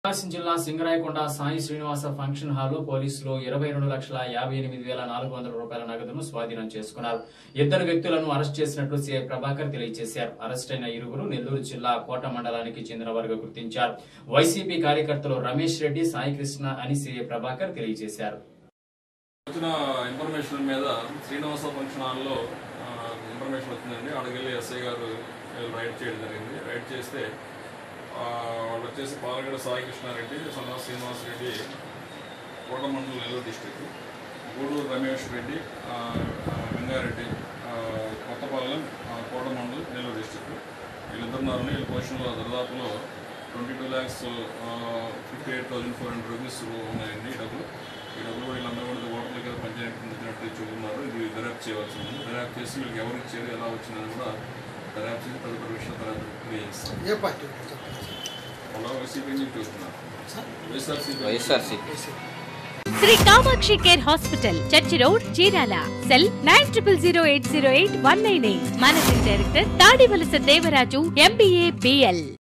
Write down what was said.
ప్రకాశం జిల్లా సింగరాయకొండ సాయి శ్రీనివాస ఫంక్షన్ హాల్లో పోలీసులు ఇరవై రెండు లక్షల యాభై ఎనిమిది వేల నాలుగు వందల రూపాయల నగదును స్వాధీనం చేసుకున్నారు ఇద్దరు వ్యక్తులను అరెస్ట్ చేసినట్లు సీఐ ప్రభాకర్ తెలియజేశారు అరెస్ట్ అయిన ఇరువురు నెల్లూరు జిల్లా కోట మండలానికి చెందిన వారుగా గుర్తించారు వైసీపీ కార్యకర్తలు రమేష్ రెడ్డి సాయి కృష్ణ అని సీఐ ప్రభాకర్ తెలియజేశారు వచ్చిన ఇన్ఫర్మేషన్ మీద శ్రీనివాస ఫంక్షన్ హాల్లో ఆ, ఇన్ఫర్మేషన్ వచ్చిందండి అక్కడికి ఎస్ఐ గారు వీళ్ళు రైడ్ చేయడం జరిగింది రైడ్ చేస్తే ఆ, వాళ్ళు వచ్చేసి పాలగడ సాయి కృష్ణారెడ్డి సన్నా శ్రీనివాస్ రెడ్డి కోటమండలం నెల్లూరు డిస్టిక్ గూడూరు రమేష్ రెడ్డి ఆ, ఆ, వెంగారెడ్డి ఆ, కొత్తపాలెం ఆ, కోటమండలం నెల్లూరు డిస్టిక్ వీళ్ళిద్దరు ఉన్నారని వీళ్ళ పొజిషన్లో దరిదాపులో twenty two lakhs fifty eight thousand four hundred rupees ఉన్నాయండి ఈ డబ్బులు ఈ డబ్బులు కూడా వీళ్ళందరూ కూడా ఓట్ల దగ్గర పంచాయతీ పొందినట్టు చెబుతున్నారు ఇది దర్యాప్తు చేయవలసి ఉంది దర్యాప్తు చేసి వీళ్ళకి ఎవరు ఇచ్చారు ఎలా వచ్చిందని కూడా దర్యాప్తు చేసి తదుపరి విషయం తర్వాత తెలియజేస్తాం ఏ పార్టీ వాళ్ళు చెప్పండి అలా వైసీపీ నుంచి చూస్తున్నారు YSRCP YSRCP Shri Kamakshi care hospital church road Chirala cell nine triple zero eight zero eight one nine eight managing director Tadivalasa Devaraju MBA BL